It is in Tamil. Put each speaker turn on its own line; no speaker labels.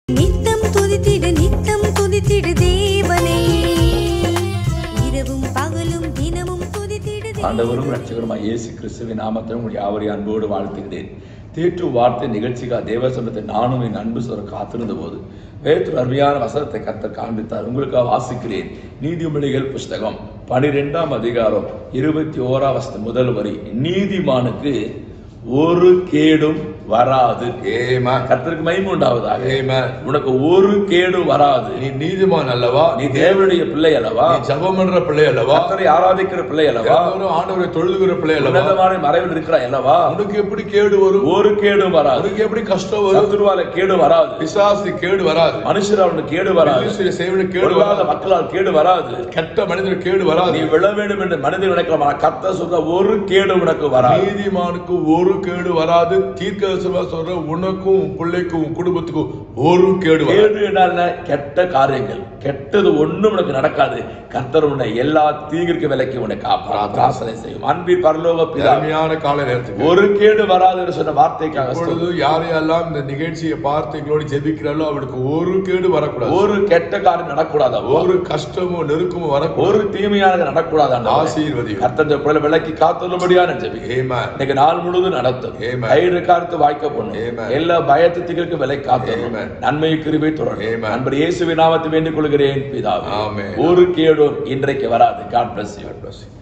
நித்தம் துதித்திடு நித்தம் துதித்திடு தேவனே இரவும் பகலும் தினமும் துதித்திடு தேவனே.
ஆண்டவரும் ரட்சகருமாய் இயேசு கிறிஸ்துவின் நாமத்தில் உங்களுடைய யாவரையும் அன்போடு வாழ்த்துகிறேன் தீட்டு வார்த்தை நிகழ்ச்சிக்காக தேவ சமயத்தை நானும் என் அன்பு சொல்ல காத்திருந்த போது வேற்று அருமையான வசனத்தை கத்த காண்பித்தார் உங்களுக்காக வாசிக்கிறேன் நீதிமொழிகள் புஸ்தகம் பனிரெண்டாம் அதிகாரம் இருபத்தி ஓராம் வசனம் முதல் வரி நீதிமானுக்கு ஒரு கேடும் வராது
ஏமா
கர்த்தருக்கு மகிமை உண்டாவதாக
Amen.
உனக்கு ஒரு கேடும் வராது
நீ நீதிமான் அல்லவா
நீ தேவனுடைய பிள்ளை அல்லவா
நீ ஜெபம் பண்ற பிள்ளை அல்லவா
கர்த்தரை ஆராதிக்கிற பிள்ளை அல்லவா
எல்லாரும் ஆண்டவரை தொழுதுகிற பிள்ளை அல்லவா
உன்னதமான மறைவில் இருக்கிறாய் அல்லவா
உனக்கு எப்படி கேடு வரும்
ஒரு கேடும் வராது
உனக்கு எப்படி கஷ்டம் வரும்
சத்துருவால கேடு வராது
பிசாசு கேடு வராது
மனுஷரால் கேடு வராது
மனுஷரை செய்வன கேடு
பொல்லாத
வராது
மக்களால் கேடு வராது
கெட்ட மனிதர் கேடு வராது
நீ விழ வேண்டும் என்று மனிதன் நினைக்கலாம் கத்த சொல்ற ஒரு கேடு உனக்கு வராது
நீதிமானுக்கு ஒரு கேடு வராது தீர்க்க சொல்ற உனக்கும் உன் பிள்ளைக்கும் உன் குடும்பத்துக்கும் ஒரு கேடு வராது
கேடு என்ன கெட்ட காரியங்கள் கெட்டது ஒண்ணும் உனக்கு நடக்காது கர்த்தர் உன்னை எல்லா தீங்கிற்கு விலைக்கு உன்னை காப்பாற்ற பிரார்த்தனை செய்யும் அன்பின் பரலோக பிதா
அருமையான கால நேரத்துக்கு
ஒரு கேடு வராது என்று சொன்ன வார்த்தைக்காக
இப்பொழுது யாரையெல்லாம் இந்த நிகழ்ச்சியை பார்த்து எங்களோடு ஜெபிக்கிறாளோ அவளுக்கு ஒரு கேடு வரக்கூடாது
ஒரு கெட்ட காரியம் நடக்கூடாது அப்போ.
ஒரு கஷ்டமும் நெருக்கமும் வரக்கூடாது
ஒரு தீமையானது நடக்கூடாது ஆண்டவரே.
ஆசீர்வதியும்
கர்த்தர் பிள்ளை விலைக்கு காத்துள்ளபடியா ஜெபி
Amen.
இன்னைக்கு நாள் முழுவதும் நடத்தும்
Amen.
கயிறு காத்து வாய்க்க பொண்ணு
Amen.
எல்லா பயத்துக்கு விலை காத்தரும்
Amen.
நன்மை கிருபை தொடரும்
Amen.
அன்பர் இயேசுவின் நாமத்தை வேண்டிக் கொள்கிறேன் பிதாவே
Amen.
ஒரு கேடும் இன்றைக்கு வராது God bless you
God bless you.